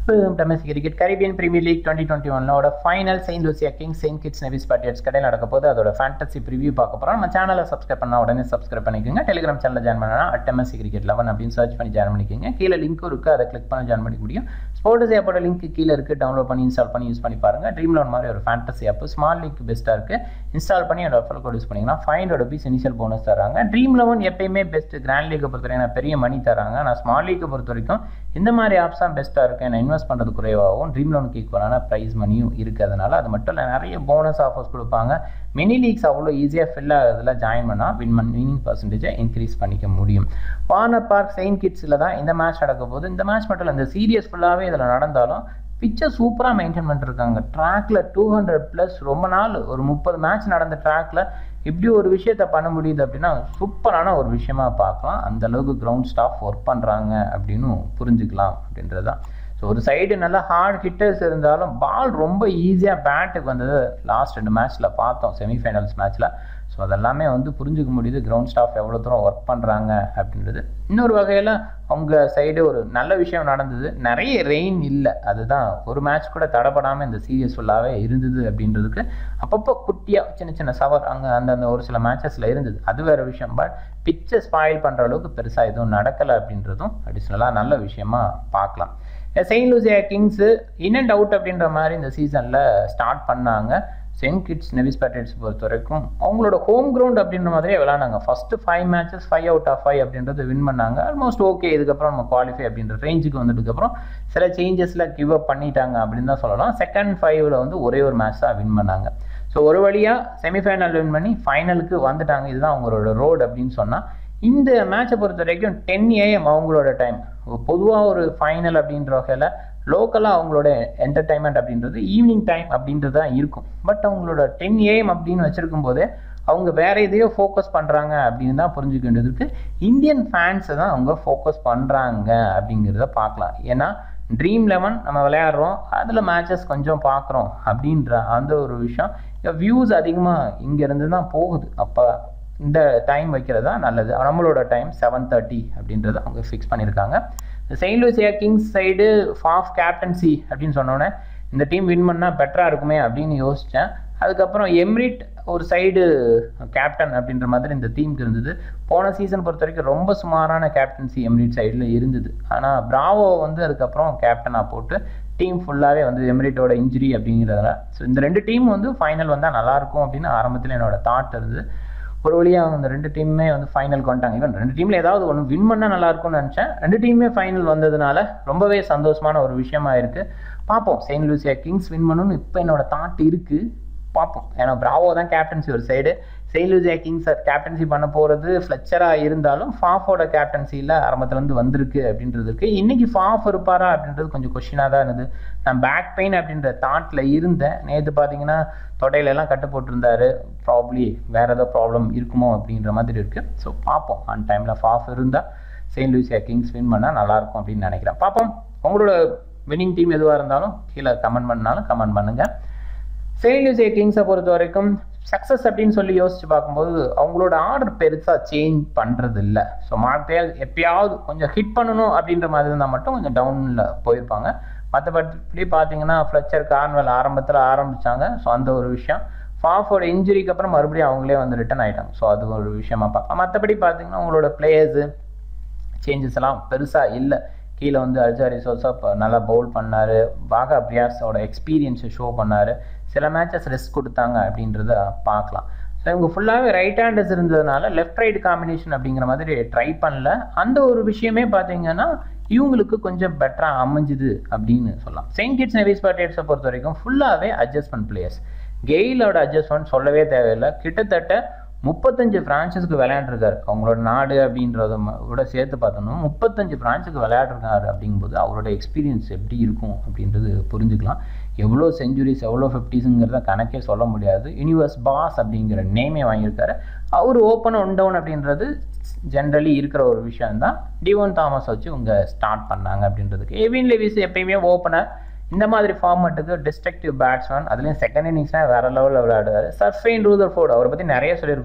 domestic cricket Caribbean Premier League twenty twenty ஒன்னோட final Saint Lucia King Saint Kitts Nevis Patriots கடையில் நடக்க போது அதோட ஃபேண்டசி ப்ரிவியூ பார்க்க போகிறோம் நம்ம சேனலை சப்ஸ்கிரைப் பண்ணால் உடனே சப்ஸ்கிரைப் பண்ணிக்கோங்க டெலிகிராம் சேனலில் ஜாயின் பண்ணனா அட்டமசி கிரிக்கெட் லெவன் அப்படின்னு சர்ச் பண்ணி ஜாயின் பண்ணிக்கோங்க கீழே லிங்க் இருக்குது அதை கிளிக் பண்ணி ஜாயின் பண்ணிக்க முடியும் ஸ்போர்ட்ஸ் ஆப்போட லிங்க் கீழே இருக்குது டவுன்லோட் பண்ணி இன்ஸ்டால் பண்ணி யூஸ் பண்ணி பாருங்க ட்ரீம் லோன் மாதிரி ஒரு ஃபேண்டசி ஆப் ஸ்மால் லீக் பெஸ்ட்டாக இருக்குது இன்ஸ்டால் பண்ணி அதோட ரெஃபர் கோட் யூஸ் பண்ணிங்கன்னா five hundred rupees initial bonus தராங்க ட்ரீம் லெவன் எப்பயுமே பெஸ்ட் கிராண்ட் லீக்கை பொறுத்த வரைக்கும் பெரிய மணி தராங்க நான் ஸ்மால் லீக்கை பொறுத்த வரைக்கும் இந்த மாதிரி ஆப்ஸ் தான் பெஸ்ட்டாக இருக்குது நான் இன்வெஸ்ட் பண்ணுறது குறைவாகவும் ட்ரீம் லோனுக்கு ஈக்குவலான ப்ரைஸ் மணியும் இருக்கிறதுனால அது மட்டும் இல்லை நிறைய போனஸ் ஆஃபர்ஸ் கொடுப்பாங்க மினி லீக்ஸ் அவ்வளோ ஈஸியாக ஃபில் ஆகுதுல ஜாயின் பண்ணால் வின் மன் வினிங் பர்சன்டேஜை இன்க்ரீஸ் பண்ணிக்க முடியும் வார்னர் பார்க் செயின்ட் கிட்ஸில் தான் இந்த மேட்ச் நடக்க போது இந்த மேட்ச் மட்டும் இல்லை இந்த சீரியஸ் ஃபுல்லாகவே இதில் நடந்தாலும் பிச்சை சூப்பராக மெயின்டைன் பண்ணிருக்காங்க ட்ராக்ல டூ ஹண்ட்ரட் ப்ளஸ் ரொம்ப நாள் ஒரு முப்பது மேட்ச் நடந்த ட்ராக்ல இப்படி ஒரு விஷயத்த பண்ண முடியுது அப்படின்னா சூப்பரான ஒரு விஷயமா பார்க்கலாம் அந்த அளவுக்கு கிரவுண்ட் ஸ்டாஃப் ஒர்க் பண்ணுறாங்க அப்படின்னு புரிஞ்சுக்கலாம் அப்படின்றது தான் ஸோ ஒரு சைடு நல்லா ஹார்ட் ஹிட்டர்ஸ் இருந்தாலும் பால் ரொம்ப ஈஸியாக பேட்டுக்கு வந்தது லாஸ்ட் ரெண்டு மேட்ச்சில் பார்த்தோம் செமிஃபைனல்ஸ் மேட்ச்சில் ஸோ அதெல்லாமே வந்து புரிஞ்சுக்க முடியுது கிரவுண்ட் ஸ்டாஃப் எவ்வளோ தூரம் ஒர்க் பண்ணுறாங்க அப்படின்றது இன்னொரு வகையில் அவங்க சைடு ஒரு நல்ல விஷயம் நடந்தது நிறைய ரெயின் இல்லை அதுதான் ஒரு மேட்ச் கூட தடப்படாமல் இந்த சீரியஸ் ஃபுல்லாகவே இருந்தது அப்படின்றதுக்கு அப்பப்போ குட்டியாக சின்ன சின்ன சவர் அங்கே அந்தந்த ஒரு சில மேட்சஸில் இருந்தது அது வேறு விஷயம் பட் பிச்சை ஸ்பாயில் பண்ணுற அளவுக்கு பெருசாக எதுவும் நடக்கலை அப்படின்றதும் அடிஷ்னலாக நல்ல விஷயமா பார்க்கலாம் Saint Lucia Kings in and out அப்படின்ற மாதிரி இந்த சீசனில் ஸ்டார்ட் பண்ணாங்க செயின்ட் கிட்ஸ் நெவிஸ் பேட்டர்ஸ் பொறுத்த வரைக்கும் அவங்களோட ஹோம் கிரவுண்ட் அப்படின்ற மாதிரியே விளாண்டாங்க first five matches five out of five அப்படின்றது வின் பண்ணாங்க ஆல்மோஸ்ட் ஓகே இதுக்கப்புறம் நம்ம குவாலிஃபை அப்படின்ற ரேஞ்சுக்கு வந்ததுக்கப்புறம் சில சேஞ்சஸில் கிவ் அப் பண்ணிட்டாங்க அப்படின்னு தான் சொல்லலாம் செகண்ட் ஃபைவ்ல வந்து ஒரே ஒரு மேட்ச் தான் வின் பண்ணாங்க ஸோ ஒரு வழியாக செமிஃபைனல் வின் பண்ணி ஃபைனலுக்கு வந்துட்டாங்க இதுதான் அவங்களோட ரோடு அப்படின்னு சொன்னால் இந்த மேட்சை பொறுத்த வரைக்கும் டென் ஏஎம் அவங்களோட டைம் பொதுவாக ஒரு ஃபைனல் அப்படின்ற வகையில் லோக்கலாக அவங்களோட என்டர்டைன்மெண்ட் அப்படின்றது ஈவினிங் டைம் அப்படின்றது தான் இருக்கும் பட் அவங்களோட டென் ஏஎம் அப்படின்னு வச்சுருக்கும் போதே அவங்க வேற எதையோ ஃபோக்கஸ் பண்ணுறாங்க அப்படின்னு தான் புரிஞ்சுக்க வேண்டியது இருக்குது இந்தியன் ஃபேன்ஸை தான் அவங்க ஃபோக்கஸ் பண்ணுறாங்க அப்படிங்கிறத பார்க்கலாம் ஏன்னா ட்ரீம் லெவன் நம்ம விளையாடுறோம் அதில் மேட்சஸ் கொஞ்சம் பார்க்குறோம் அப்படின்ற அந்த ஒரு விஷயம் வியூஸ் அதிகமாக இங்கேருந்து தான் போகுது அப்போ இந்த டைம் வைக்கிறது தான் நல்லது நம்மளோட டைம் செவன் தேர்ட்டி அப்படின்றத அவங்க ஃபிக்ஸ் பண்ணியிருக்காங்க Saint Lucia Kings side Faf captaincy அப்படின்னு சொன்னோன்னே இந்த டீம் வின் பண்ணால் பெட்டராக இருக்குமே அப்படின்னு யோசித்தேன் அதுக்கப்புறம் எம்ரிட் ஒரு சைடு கேப்டன் அப்படின்ற மாதிரி இந்த டீமுக்கு இருந்தது போன சீசன் பொறுத்த வரைக்கும் ரொம்ப சுமாரான கேப்டன்சி எம்ரிட் சைடில் இருந்தது ஆனால் பிராவோ வந்து அதுக்கப்புறம் கேப்டனாக போட்டு டீம் ஃபுல்லாகவே வந்து எமிரேட்டோட இன்ஜுரி அப்படிங்கிறதுனால ஸோ இந்த ரெண்டு டீம் வந்து ஃபைனல் வந்தால் நல்லாயிருக்கும் அப்படின்னு ஆரம்பத்தில் என்னோட தாட் இருந்தது ஒரு வழியாக அந்த ரெண்டு டீமுமே வந்து ஃபைனல் கொண்டாங்க ஈவன் ரெண்டு டீமில் ஏதாவது ஒன்று வின் பண்ணால் நல்லாயிருக்கும்னு நினச்சேன் ரெண்டு டீமுமே ஃபைனல் வந்ததுனால ரொம்பவே சந்தோஷமான ஒரு விஷயமா இருக்குது பார்ப்போம் செயின்ட் லூசியா கிங்ஸ் வின் பண்ணணும்னு இப்போ என்னோட தாட் இருக்குது பார்ப்போம் ஏன்னா பிராவோ தான் கேப்டன்சி ஒரு side Saint Lucia Kings captaincy பண்ண போகிறது ஃப்ளெச்சராக இருந்தாலும் ஃபாஃபோட கேப்டன்சியில் ஆரம்பத்துலேருந்து வந்திருக்கு அப்படின்றதுக்கு இன்றைக்கி ஃபாஃப் இருப்பாரா அப்படின்றது கொஞ்சம் கொஷினாக தான் இருந்தது நான் பேக் பெயின் அப்படின்ற தாட்டில் இருந்தேன் நேற்று பார்த்தீங்கன்னா தொடையிலெல்லாம் கட்டு போட்டிருந்தாரு ப்ராப்ளி வேறு ஏதோ ப்ராப்ளம் இருக்குமோ அப்படின்ற மாதிரி இருக்குது ஸோ பார்ப்போம் அந்த டைமில் ஃபாஃப் இருந்தால் செயின்ட் லூசியா கிங்ஸ் வின் பண்ணால் நல்லாயிருக்கும் அப்படின்னு நினைக்கிறேன் பார்ப்போம் உங்களோட வின்னிங் டீம் எதுவாக இருந்தாலும் கீழே கமெண்ட் பண்ணாலும் கமெண்ட் பண்ணுங்கள் செயின்ட் லூசியா கிங்ஸை பொறுத்த வரைக்கும் சக்ஸஸ் அப்படின்னு சொல்லி யோசிச்சு பார்க்கும்போது அவங்களோட ஆர்டர் பெருசாக சேஞ்ச் பண்ணுறது இல்லை ஸோ மார்க்டேல் எப்பயாவது கொஞ்சம் ஹிட் பண்ணணும் அப்படின்ற மாதிரி இருந்தால் மட்டும் கொஞ்சம் டவுனில் போயிருப்பாங்க மற்றபடி பார்த்தீங்கன்னா ஃப்ளச்சர் கார்னவல் ஆரம்பத்தில் ஆரம்பித்தாங்க ஸோ அந்த ஒரு விஷயம் ஃபாஃபோட இன்ஜுரிக்கு அப்புறம் மறுபடியும் அவங்களே வந்து ரிட்டன் ஆகிட்டாங்க ஸோ அது ஒரு விஷயமா பார்க்கலாம் மற்றபடி பார்த்தீங்கன்னா உங்களோட பிளேயர்ஸு சேஞ்சஸ் எல்லாம் பெருசாக இல்லை கீழே வந்து அல்ஜாரி சோசா நல்லா பவுல் பண்ணார் பாகா பிரியாஸோட எக்ஸ்பீரியன்ஸை ஷோ பண்ணார் சில மேட்சஸ் ரெஸ்ட் கொடுத்தாங்க அப்படின்றத பார்க்கலாம் ஸோ இவங்க ஃபுல்லாகவே ரைட் ஹேண்டர்ஸ் இருந்ததுனால லெஃப்ட் ரைட் காம்பினேஷன் அப்படிங்கிற மாதிரி ட்ரை பண்ணல அந்த ஒரு விஷயமே பார்த்தீங்கன்னா இவங்களுக்கு கொஞ்சம் பெட்டராக அமைஞ்சுது அப்படின்னு சொல்லலாம் செயின்ட் கிட்ஸ் நெவிஸ் பாட்டேட்ஸை பொறுத்த வரைக்கும் ஃபுல்லாகவே அட்ஜஸ்ட்மெண்ட் பிளேயர்ஸ் கெயிலோட அட்ஜஸ்ட்மெண்ட் சொல்லவே தேவையில்லை கிட்டத்தட்ட முப்பத்தஞ்சு பிரான்ச்சஸ்க்கு விளையாண்டுருக்காரு அவங்களோட நாடு அப்படின்றத விட சேர்த்து பார்த்தோம்னா முப்பத்தஞ்சு பிரான்ச்சுக்கு விளையாடுறாரு அப்படிங்கும்போது அவரோட எக்ஸ்பீரியன்ஸ் எப்படி இருக்கும் அப்படின்றது புரிஞ்சுக்கலாம் எவ்வளோ செஞ்சுரிஸ் எவ்வளோ ஃபிஃப்டிஸுங்கிறத கணக்கே சொல்ல முடியாது யூனிவர்ஸ் பாஸ் அப்படிங்கிற நேமே வாங்கியிருக்காரு அவர் ஓப்பன் ஒன் டவுன் அப்படின்றது ஜென்ரலி இருக்கிற ஒரு விஷயம் தான் டிவோன் தாமஸ் வச்சு இவங்க ஸ்டார்ட் பண்ணாங்க அப்படின்றதுக்கு எவின் லெவிஸ் எப்பயுமே ஓப்பனர் இந்த மாதிரி ஃபார்மேட்டுக்கு டிஸ்ட்ரக்டிவ் பேட்ஸ்மேன் அதுலேயும் செகண்ட் இன்னிங்ஸ்னால் வேறு லெவலில் விளையாடுவார் சர்ஃபைன் ரூதர் ஃபோர்டு அவரை பற்றி நிறைய சொல்லியிருக்கோம்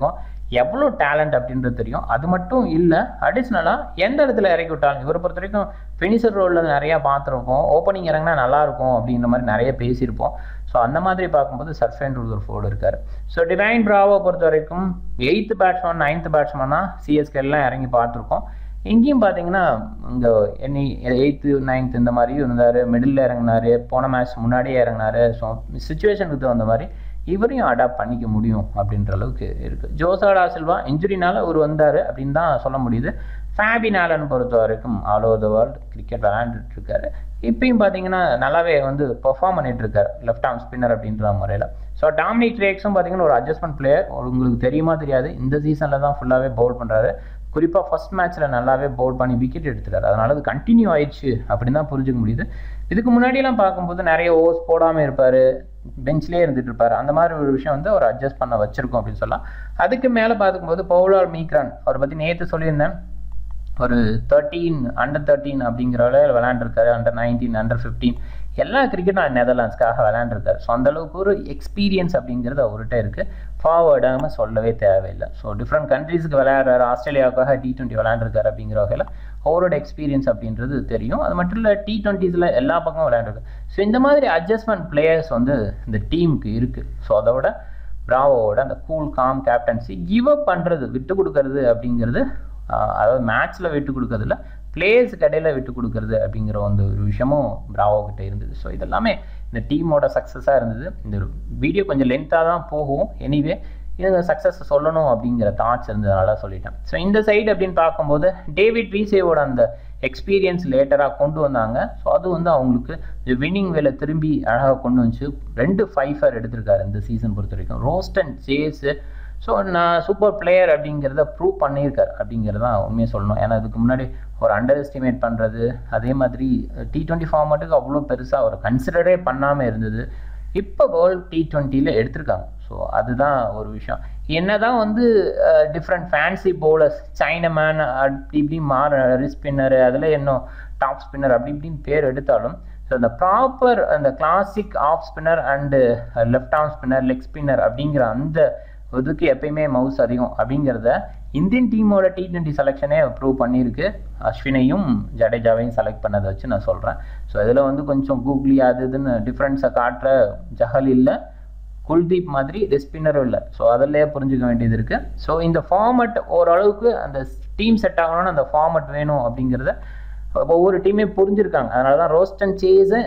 எவ்வளோ டேலண்ட் அப்படின்றது தெரியும் அது மட்டும் இல்லை அடிஷ்னலாக எந்த இடத்துல இறக்கி விட்டாலும் இவரை பொறுத்த வரைக்கும் ஃபினிஷர் ரோலில் நிறையா பார்த்துருப்போம் ஓப்பனிங் இறங்கினா நல்லாயிருக்கும் அப்படின்ற மாதிரி நிறைய பேசியிருப்போம் ஸோ அந்த மாதிரி பார்க்கும்போது சர்ஃபேன் ரூதர் ஃபோர்டு இருக்கார் ஸோ டிவைன் பிராவோ பொறுத்த வரைக்கும் எயித்து பேட்ஸ்மேன் நைன்த்து பேட்ஸ்மேனாக சிஎஸ்கேலாம் இறங்கி பார்த்துருக்கோம் இங்கேயும் பார்த்தீங்கன்னா இங்கே என்னை எயித்து நைன்த் இந்த மாதிரி இருந்தார் மிடில் இறங்கினார் போன மேட்ச் முன்னாடியே இறங்கினார் ஸோ சுச்சுவேஷனுக்கு தகுந்த மாதிரி இவரையும் அடாப்ட் பண்ணிக்க முடியும் அப்படின்ற அளவுக்கு இருக்குது ஜோசாடா சில்வா இன்ஜுரினால அவர் வந்தார் அப்படின்னு தான் சொல்ல முடியுது ஃபேபின் ஆலன் பொறுத்த வரைக்கும் all over the world cricket விளையாண்டுட்டு இருக்காரு இப்பயும் பார்த்தீங்கன்னா நல்லாவே வந்து பெர்ஃபார்ம் பண்ணிட்டு இருக்காரு லெஃப்ட் ஆர்ம் ஸ்பின்னர் அப்படின்ற முறையில் ஸோ டாமினிக் ரேக்ஸும் பார்த்தீங்கன்னா ஒரு அட்ஜஸ்ட்மெண்ட் பிளேயர் உங்களுக்கு தெரியுமா தெரியாது இந்த சீசனில் தான் ஃபுல்லாகவே பவுல் பண்ணுறாரு குறிப்பாக ஃபர்ஸ்ட் மேட்ச்சில் நல்லாவே பவுல் பண்ணி விக்கெட் எடுத்துட்டார் அதனால அது கண்டினியூ ஆயிடுச்சு அப்படின்னு தான் புரிஞ்சுக்க முடியுது இதுக்கு முன்னாடிலாம் பார்க்கும்போது நிறைய ஓவர்ஸ் போடாமல் இருப்பார் பெஞ்ச்லேயே இருந்துட்டு இருப்பார் அந்த மாதிரி ஒரு விஷயம் வந்து அவர் அட்ஜஸ்ட் பண்ண வச்சிருக்கோம் அப்படின்னு சொல்லலாம் அதுக்கு மேலே பார்க்கும்போது பவுலார் மீக்ரான் அவரை பற்றி நேற்று சொல்லியிருந்தேன் ஒரு தேர்ட்டீன் அண்டர் தேர்ட்டீன் அப்படிங்கிற அளவில் விளையாண்டுருக்காரு அண்டர் நைன்டீன் அண்டர் ஃபிஃப்டீன் எல்லா கிரிக்கெட்டும் நெதர்லாண்ட்ஸ்க்காக விளையாண்டுருக்காரு ஸோ அந்தளவுக்கு ஒரு எக்ஸ்பீரியன்ஸ் அப்படிங்கிறது அவர்கிட்ட இருக்குது ஃபார்வர்டாக சொல்லவே தேவையில்லை ஸோ டிஃப்ரெண்ட் கண்ட்ரீஸுக்கு விளையாடுறாரு ஆஸ்திரேலியாவுக்காக டி டுவெண்ட்டி விளையாண்டுருக்காரு அப்படிங்கிற வகையில் அவரோட எக்ஸ்பீரியன்ஸ் அப்படின்றது தெரியும் அது மட்டும் இல்லை டி டுவெண்ட்டிஸில் எல்லா பக்கமும் விளையாண்டுருக்கு ஸோ இந்த மாதிரி அட்ஜஸ்ட்மெண்ட் பிளேயர்ஸ் வந்து இந்த டீமுக்கு இருக்குது ஸோ அதோட பிராவோட அந்த cool calm captaincy give up பண்ணுறது விட்டு கொடுக்கறது அப்படிங்கிறது அதாவது மேட்ச்சில் விட்டு கொடுக்கறதில்ல பிளேயர்ஸுக்கு இடையில விட்டு கொடுக்கறது அப்படிங்கிற வந்து ஒரு விஷயமும் பிராவோ கிட்ட இருந்தது ஸோ இதெல்லாமே இந்த டீமோட சக்ஸஸாக இருந்தது இந்த வீடியோ கொஞ்சம் லென்த்தாக தான் போகும் எனிவே இந்த சக்ஸஸ் சொல்லணும் அப்படிங்கிற தாட்ஸ் இருந்ததுனால சொல்லிட்டேன் ஸோ இந்த சைடு அப்படின்னு பார்க்கும்போது டேவிட் வீசேவோட அந்த எக்ஸ்பீரியன்ஸ் லேட்டராக கொண்டு வந்தாங்க ஸோ அது வந்து அவங்களுக்கு வின்னிங் வேலை திரும்பி அழகாக கொண்டு வந்துச்சு ரெண்டு ஃபைஃபர் எடுத்திருக்காரு இந்த சீசன் பொறுத்த வரைக்கும் ரோஸ்ட் அண்ட் சேஸு ஸோ நான் சூப்பர் பிளேயர் அப்படிங்கிறத ப்ரூவ் பண்ணியிருக்கார் அப்படிங்கிறது தான் உண்மையை சொல்லணும் ஏன்னா அதுக்கு முன்னாடி ஒரு அண்டர் எஸ்டிமேட் பண்ணுறது அதே மாதிரி டி ட்வெண்ட்டி ஃபார்மேட்டுக்கு அவ்வளோ பெருசாக ஒரு கன்சிடரே பண்ணாமல் இருந்தது இப்போ வேர்ல்ட் டி ட்வெண்ட்டியில் எடுத்திருக்காங்க ஸோ அதுதான் ஒரு விஷயம் என்ன தான் வந்து டிஃப்ரெண்ட் ஃபேன்சி பவுலர்ஸ் சைனமேன் அப்படி இப்படி மாற ஸ்பின்னர் அதில் இன்னும் டாப் ஸ்பின்னர் அப்படி இப்படின்னு பேர் எடுத்தாலும் ஸோ அந்த ப்ராப்பர் அந்த classic off spinner and left arm spinner leg spinner அப்படிங்கிற அந்த இதுக்கு எப்பயுமே மவுஸ் அதிகம் அப்படிங்கிறத இந்தியன் டீமோட டி ட்வெண்ட்டி செலெக்ஷனே ப்ரூவ் பண்ணியிருக்கு அஸ்வினையும் ஜடேஜாவையும் செலக்ட் பண்ணதை வச்சு நான் சொல்கிறேன் ஸோ இதில் வந்து கொஞ்சம் கூகுளி அது இதுன்னு டிஃப்ரென்ஸை காட்டுற ஜஹல் இல்லை குல்தீப் மாதிரி ஸ்பின்னரும் இல்லை ஸோ அதிலே புரிஞ்சுக்க வேண்டியது இருக்குது ஸோ இந்த ஃபார்மட் ஓரளவுக்கு அந்த டீம் செட் ஆகணும்னு அந்த ஃபார்மட் வேணும் அப்படிங்கிறத ஒவ்வொரு டீமே புரிஞ்சிருக்காங்க அதனால தான் ரோஸ்ட் அண்ட் சேஸை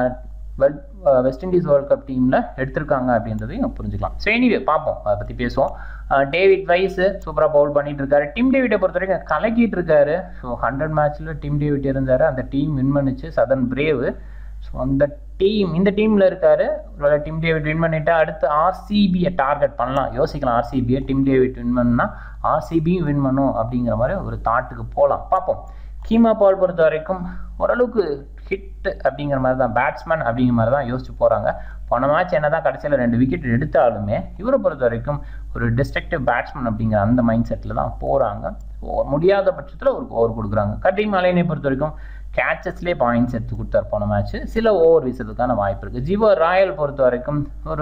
well West Indies world cup டீமில் எடுத்திருக்காங்க அப்படின்றதையும் புரிஞ்சுக்கலாம் ஸோ எனிவே பார்ப்போம் அதை பற்றி பேசுவோம் டேவிட் வைஸ் சூப்பராக பவுல் பண்ணிட்டு இருக்காரு டிம் டேவிட்டை பொறுத்த வரைக்கும் கலக்கிட்டு இருக்காரு ஸோ ஹண்ட்ரட் மேட்ச்சில் டிம் டேவிட் இருந்தார் அந்த டீம் வின் பண்ணிச்சு சதன் பிரேவ் ஸோ அந்த டீம் இந்த டீமில் இருக்காரு ஒருவேளை டிம் டேவிட் வின் பண்ணிட்டா அடுத்து ஆர்சிபியை டார்கெட் பண்ணலாம் யோசிக்கலாம் ஆர்சிபியை டிம் டேவிட் வின் பண்ணா ஆர்சிபியும் வின் பண்ணும் அப்படிங்கிற மாதிரி ஒரு தாட்டுக்கு போகலாம் பார்ப்போம் கீமா பால் பொறுத்த வரைக்கும் ஓரளவுக்கு ஹிட் அப்படிங்கிற மாதிரி தான் பேட்ஸ்மேன் அப்படிங்கிற மாதிரி தான் யோசிச்சு போகிறாங்க போன மேட்ச் என்ன தான் கடைசியில் ரெண்டு விக்கெட் எடுத்தாலுமே இவரை பொறுத்த வரைக்கும் ஒரு டிஸ்ட்ரக்டிவ் பேட்ஸ்மேன் அப்படிங்கிற அந்த மைண்ட் செட்டில் தான் போகிறாங்க முடியாத பட்சத்தில் ஒரு ஓவர் கொடுக்குறாங்க கட்டிங் மலையினை பொறுத்த வரைக்கும் கேச்சஸ்லேயே பாயிண்ட்ஸ் எடுத்து கொடுத்தாரு போன மேட்ச் சில ஓவர் வீசுறதுக்கான வாய்ப்பு இருக்குது ஜிவோ ராயல் பொறுத்த வரைக்கும் ஒரு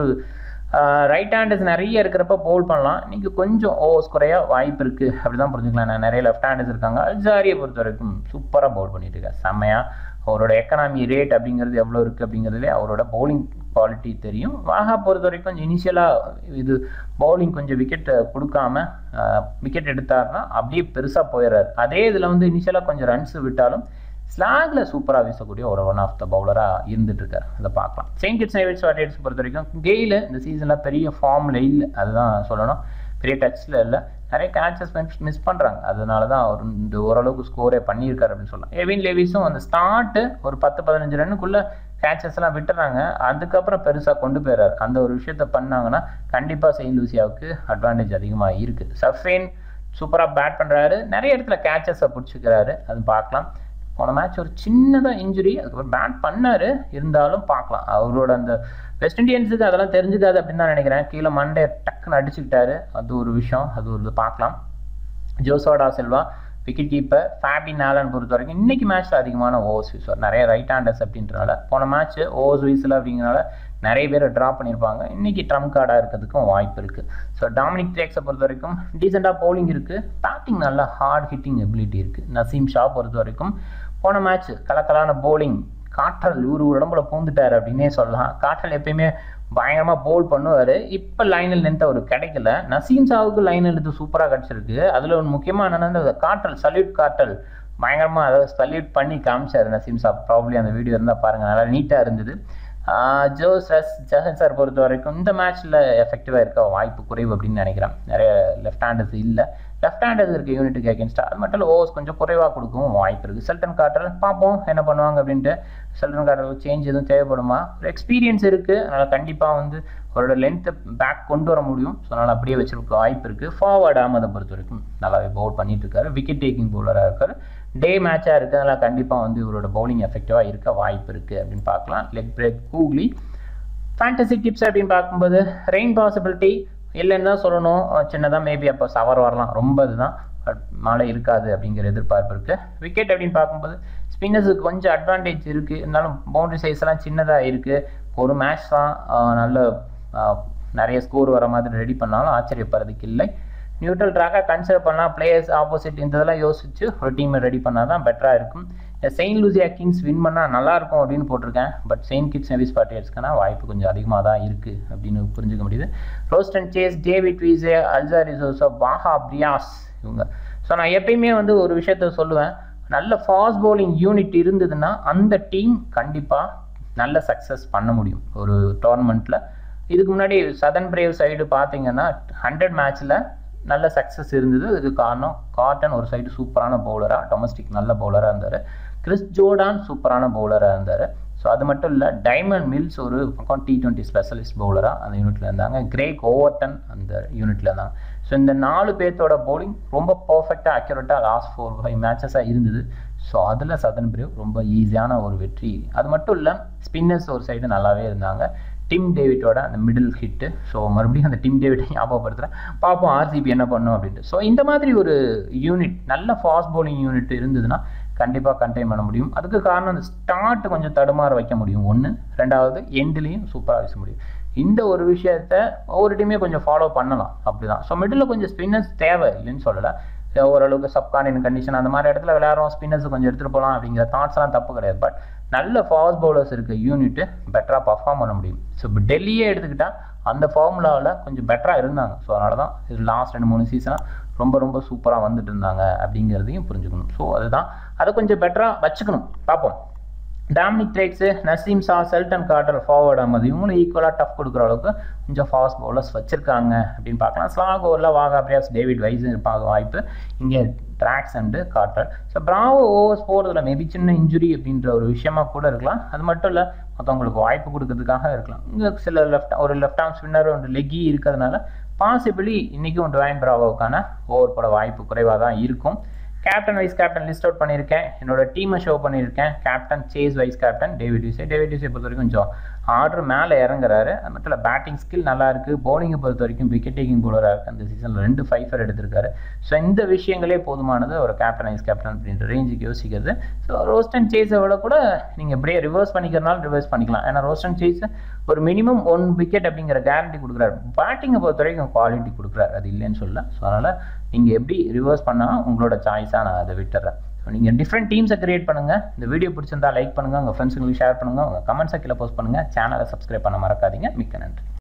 ரைட் ஹேண்டர்ஸ் நிறைய இருக்கிறப்ப பவுல் பண்ணலாம் நீங்கள் கொஞ்சம் ஓவர்ஸ் குறைய வாய்ப்பு இருக்குது அப்படி தான் புரிஞ்சுக்கலாம் நான் நிறைய லெஃப்ட் ஹேண்டர்ஸ் இருக்காங்க அல்ஜாரியை பொறுத்த வரைக்கும் சூப்பராக பவுல் பண்ணிட்டு இருக்காரு செம்மையாக அவரோட எக்கனாமி ரேட் அப்படிங்கிறது எவ்வளோ இருக்குது அப்படிங்கிறதுலே அவரோட பவுலிங் குவாலிட்டி தெரியும் வாகா பொறுத்த வரைக்கும் கொஞ்சம் இனிஷியலாக இது பவுலிங் கொஞ்சம் விக்கெட் கொடுக்காம விக்கெட் எடுத்தாருன்னா அப்படியே பெருசாக போயிடுறாரு அதே இதில் வந்து இனிஷியலாக கொஞ்சம் ரன்ஸ் விட்டாலும் ஸ்லாக்ல சூப்பராக வீசக்கூடிய ஒரு ஒன் ஆஃப் த பவுலராக இருந்துட்டு இருக்காரு அதை பார்க்கலாம் செயின்ட் கிட்ஸ் நைவேட்ஸ் வாரியர்ஸ் பொறுத்த வரைக்கும் கெயில் இந்த சீசனில் பெரிய ஃபார்மில் இல்லை அதுதான் சொல்லணும் பெரிய டச்சில் இல்லை நிறைய கேட்சஸ் மிஸ் பண்ணுறாங்க அதனால தான் அவர் இந்த ஓரளவுக்கு ஸ்கோரே பண்ணியிருக்காரு அப்படின்னு சொல்லலாம் எவின் லேவிஸும் அந்த ஸ்டார்ட்டு ஒரு பத்து பதினஞ்சு ரன்னுக்குள்ளே கேட்சஸ் எல்லாம் விட்டுறாங்க அதுக்கப்புறம் பெருசாக கொண்டு போயிடுறாரு அந்த ஒரு விஷயத்த பண்ணாங்கன்னா கண்டிப்பாக செயின்ட் லூசியாவுக்கு அட்வான்டேஜ் அதிகமாக இருக்குது சஃபேன் சூப்பராக பேட் பண்ணுறாரு நிறைய இடத்துல கேட்சஸை பிடிச்சிக்கிறாரு அது பார்க்கலாம் போன மேட்ச் ஒரு சின்னதாக இன்ஜுரி அதுக்கப்புறம் பேட் பண்ணார் இருந்தாலும் பார்க்கலாம் அவரோட அந்த வெஸ்ட் இண்டியன்ஸுக்கு அதெல்லாம் தெரிஞ்சுக்காது அப்படின்னு தான் நினைக்கிறேன் கீழே மண்டே டக்குன்னு அடிச்சுக்கிட்டாரு அது ஒரு விஷயம் அது ஒரு பார்க்கலாம் Joshua da Silva wicket keeper Fabian Allen பொறுத்த வரைக்கும் இன்னைக்கு மேட்ச்சில் அதிகமான ஓவர்ஸ் வீசுவார் நிறைய ரைட் ஹேண்டர்ஸ் அப்படின்றனால போன மேட்ச் ஓவர்ஸ் வீசல அப்படிங்கிறனால நிறைய பேர் ட்ரா பண்ணியிருப்பாங்க இன்னைக்கு ட்ரம் கார்டாக இருக்கிறதுக்கும் வாய்ப்பு இருக்குது ஸோ டாமினிக் ட்ரேக்ஸை பொறுத்த வரைக்கும் டீசெண்டாக போலிங் இருக்குது பேட்டிங் நல்ல ஹார்ட் ஹிட்டிங் எபிலிட்டி இருக்குது நசீம் ஷா பொறுத்த வரைக்கும் போன மேட்ச் கலக்கலான போலிங் காற்றல் இவர் உடம்புல பூந்துட்டார் அப்படின்னே சொல்லலாம் காற்றல் எப்பயுமே பயங்கரமாக போல் பண்ணுவார் இப்போ லைனில் நின்று அவர் கிடைக்கல நசீம் ஷாவுக்கு லைன் எடுத்து சூப்பராக கிடச்சிருக்கு அதில் ஒரு முக்கியமாக என்னென்னா இந்த காற்றல் சல்யூட் காற்றல் பயங்கரமாக அதாவது சல்யூட் பண்ணி காமிச்சார் நசீம் ஷா ப்ராப்ளி அந்த வீடியோ இருந்தால் பாருங்கள் நல்லா நீட்டாக இருந்தது ஜோஸ் ரஸ் ஜஹன் சார் பொறுத்த வரைக்கும் இந்த மேட்ச்சில் எஃபெக்டிவாக இருக்க வாய்ப்பு குறைவு அப்படின்னு நினைக்கிறேன் நிறைய லெஃப்ட் ஹேண்டர்ஸ் இல்லை லெஃப்ட் ஹேண்டர்ஸ் இருக்க யூனிட்டுக்கு அகேன்ஸ்டாக அது மட்டும் இல்லை ஓவர்ஸ் கொஞ்சம் குறைவாக கொடுக்கவும் வாய்ப்பு இருக்குது செல்டன் கார்டர் பார்ப்போம் என்ன பண்ணுவாங்க அப்படின்ட்டு செல்டன் கார்டர் சேஞ்ச் எதுவும் தேவைப்படுமா ஒரு எக்ஸ்பீரியன்ஸ் இருக்குது அதனால் கண்டிப்பாக வந்து அவரோட லென்த்தை பேக் கொண்டு வர முடியும் ஸோ அதனால் அப்படியே வச்சிருக்க வாய்ப்பு இருக்குது ஃபார்வர்ட் ஆமதை பொறுத்த வரைக்கும் நல்லாவே பவுல் பண்ணிட்டு இருக்காரு விக்கெட் டேக்கிங் பவுலராக இருக்காரு டே மேட்சாக இருக்குது அதனால் கண்டிப்பாக வந்து இவரோட பவுலிங் எஃபெக்டிவாக இருக்க வாய்ப்பு இருக்குது அப்படின்னு பார்க்கலாம் leg break googly fantasy tips அப்படின்னு பார்க்கும்போது ரெயின் பாசிபிலிட்டி இல்லைன்னு தான் சொல்லணும் சின்னதாக மேபி அப்போ சவர் வரலாம் ரொம்ப இதுதான் பட் மழை இருக்காது அப்படிங்கிற எதிர்பார்ப்பு இருக்குது விக்கெட் அப்படின்னு பார்க்கும்போது ஸ்பின்னர்ஸுக்கு கொஞ்சம் அட்வான்டேஜ் இருக்குது இருந்தாலும் பவுண்டரி சைஸ் எல்லாம் சின்னதாக இருக்குது ஒரு மேட்ச் தான் நல்ல நிறைய ஸ்கோர் வர மாதிரி ரெடி பண்ணாலும் ஆச்சரியப்படுறதுக்கு இல்லை நியூட்ரல் ட்ராக்காக கன்சிடர் பண்ணலாம் பிளேயர்ஸ் ஆப்போசிட் இந்த இதெல்லாம் யோசிச்சு ஒரு டீமை ரெடி பண்ணால் தான் பெட்டராக இருக்கும் செயின்ட் லூசியா கிங்ஸ் வின் பண்ணால் நல்லாயிருக்கும் அப்படின்னு போட்டிருக்கேன் பட் செயின்ட் கிட்ஸ் நெவிஸ் பார்ட்டியர்ஸ்க்கான வாய்ப்பு கொஞ்சம் அதிகமாக தான் இருக்குது அப்படின்னு புரிஞ்சுக்க முடியுது Roston Chase David Wiese Alzarri ரிசோசோ பாஹா பிரியாஸ் இவங்க ஸோ நான் எப்பயுமே வந்து ஒரு விஷயத்த சொல்லுவேன் நல்ல ஃபாஸ்ட் பவுலிங் யூனிட் இருந்ததுன்னா அந்த டீம் கண்டிப்பாக நல்ல சக்ஸஸ் பண்ண முடியும் ஒரு டோர்னமெண்ட்டில் இதுக்கு முன்னாடி சதன் பிரேவ் சைடு பார்த்தீங்கன்னா ஹண்ட்ரட் மேட்ச்சில் நல்ல சக்ஸஸ் இருந்தது அதுக்கு காரணம் காட்டன் ஒரு சைடு சூப்பரான பவுலராக டொமஸ்டிக் நல்ல பவுலராக இருந்தார் கிறிஸ் ஜோர்டான் சூப்பரான பவுலராக இருந்தார் ஸோ அது மட்டும் இல்லை டைமண்ட் மில்ஸ் ஒரு பக்கம் டி டுவெண்ட்டி ஸ்பெஷலிஸ்ட் பவுலராக அந்த யூனிட்டில் இருந்தாங்க கிரேக் ஓவர்டன் அந்த யூனிட்டில் இருந்தாங்க ஸோ இந்த நாலு பேர்த்தோட பவுலிங் ரொம்ப பர்ஃபெக்டாக அக்யூரேட்டாக லாஸ்ட் ஃபோர் ஃபைவ் மேட்சஸாக இருந்தது ஸோ அதில் சதன் பிரேவ் ரொம்ப ஈஸியான ஒரு வெற்றி அது மட்டும் இல்லை ஸ்பின்னர்ஸ் ஒரு சைடு நல்லாவே இருந்தாங்க டிம் டேவிட்டோட அந்த மிடில் ஹிட்டு ஸோ மறுபடியும் அந்த டிம் டேவிட்டை ஞாபகப்படுத்துகிறேன் பார்ப்போம் ஆர்சிபி என்ன பண்ணும் அப்படின்ட்டு ஸோ இந்த மாதிரி ஒரு யூனிட் நல்ல ஃபாஸ்ட் பவுலிங் யூனிட் இருந்ததுன்னா கண்டிப்பாக கண்டெயின் பண்ண முடியும் அதுக்கு காரணம் அந்த ஸ்டார்ட் கொஞ்சம் தடுமாற வைக்க முடியும் ஒன்று ரெண்டாவது எண்ட்லேயும் சூப்பராக வீச முடியும் இந்த ஒரு விஷயத்த ஒவ்வொரு டீமே கொஞ்சம் ஃபாலோ பண்ணலாம் அப்படிதான் ஸோ மிடில் கொஞ்சம் ஸ்பின்னர்ஸ் தேவை இல்லைன்னு சொல்லலை ஓரளவுக்கு சப்காண்டின் கண்டிஷன் அந்த மாதிரி இடத்துல விளையாடுறோம் ஸ்பின்னர்ஸ் கொஞ்சம் எடுத்துகிட்டு போகலாம் அப்படிங்கிற தாட்ஸ்லாம் தப்பு கிடையாது பட் நல்ல ஃபாஸ்ட் பவுலர்ஸ் இருக்க யூனிட்டு பெட்டராக பர்ஃபார்ம் பண்ண முடியும் ஸோ இப்போ டெல்லியே எடுத்துக்கிட்டால் அந்த ஃபார்முலாவில் கொஞ்சம் பெட்டராக இருந்தாங்க ஸோ அதனால தான் இது லாஸ்ட் ரெண்டு மூணு சீசனாக ரொம்ப ரொம்ப சூப்பராக வந்துட்டு இருந்தாங்க அப்படிங்கிறதையும் புரிஞ்சுக்கணும் ஸோ அதுதான் அதை கொஞ்சம் பெட்டராக வச்சுக்கணும் பார்ப்போம் Dominic Drakes Naseem Shah Sheldon Carter forward ஆகுது இவங்களும் ஈக்குவலாக டஃப் கொடுக்குற அளவுக்கு கொஞ்சம் ஃபாஸ்ட் பவுலர்ஸ் வச்சிருக்காங்க அப்படின்னு பார்க்கலாம் ஸ்லாக் ஓவரில் வாகா பிரியாஸ் டேவிட் வைஸ் இருப்பாங்க வாய்ப்பு இங்கே Drakes and Carter so Bravo overs போகிறதுல மேபி சின்ன இன்ஜுரி அப்படின்ற ஒரு விஷயமா கூட இருக்கலாம் அது மட்டும் இல்லை மற்றவங்களுக்கு வாய்ப்பு கொடுக்கறதுக்காக இருக்கலாம் இங்கே சில லெஃப்ட் ஒரு லெஃப்ட் ஆர்ம் ஸ்பின்னர் ஒரு லெக்கி இருக்கிறதுனால பாசிபிளி இன்றைக்கும் டுவைன் பிராவோக்கான ஓவர் போட வாய்ப்பு குறைவாக தான் இருக்கும் captain vice captain list out பண்ணியிருக்கேன் என்னோட டீமை ஷோ பண்ணியிருக்கேன் captain Chase vice captain David Wiese David Wiese பொறுத்த வரைக்கும் கொஞ்சம் ஆர்டர் மேலே இறங்குறாரு அது மட்டும் இல்லை பேட்டிங் ஸ்கில் நல்லா இருக்குது பவுலிங்கை பொறுத்த வரைக்கும் விக்கெட் டேக்கிங் பவுலராக இருக்குது அந்த சீசனில் ரெண்டு ஃபைஃபர் எடுத்திருக்காரு ஸோ இந்த விஷயங்களே போதுமானது ஒரு கேப்டன் வைஸ் கேப்டன் அப்படின்ற ரேஞ்சுக்கு யோசிக்கிறது ஸோ ரோஸ்ட் அண்ட் சேஸை விட கூட நீங்கள் இப்படியே ரிவர்ஸ் பண்ணிக்கிறனாலும் ரிவர்ஸ் பண்ணிக்கலாம் ஏன்னா ரோஸ்ட் அண்ட் சேஸ் ஒரு மினிமம் ஒன் விக்கெட் அப்படிங்கிற கேரண்டி கொடுக்குறாரு பேட்டிங்கை பொறுத்த வரைக்கும் குவாலிட்டி கொடுக்குறாரு அது இல்லைன்னு சொல்ல ஸோ அதனால் நீங்கள் எப்படி ரிவர்ஸ் பண்ணால் உங்களோட சாய்ஸாக நான் அதை விட்டுறேன் ஸோ நீங்கள் டிஃப்ரெண்ட் டீம்ஸை கிரியேட் பண்ணுங்கள் இந்த வீடியோ பிடிச்சிருந்தா லைக் பண்ணுங்கள் உங்கள் ஃப்ரெண்ட்ஸுங்களுக்கு ஷேர் பண்ணுங்கள் உங்கள் கமெண்ட்ஸை கீழே போஸ்ட் பண்ணுங்கள் சேனலை சப்ஸ்கிரைப் பண்ண மறக்காதீங்க மிக்க நன்றி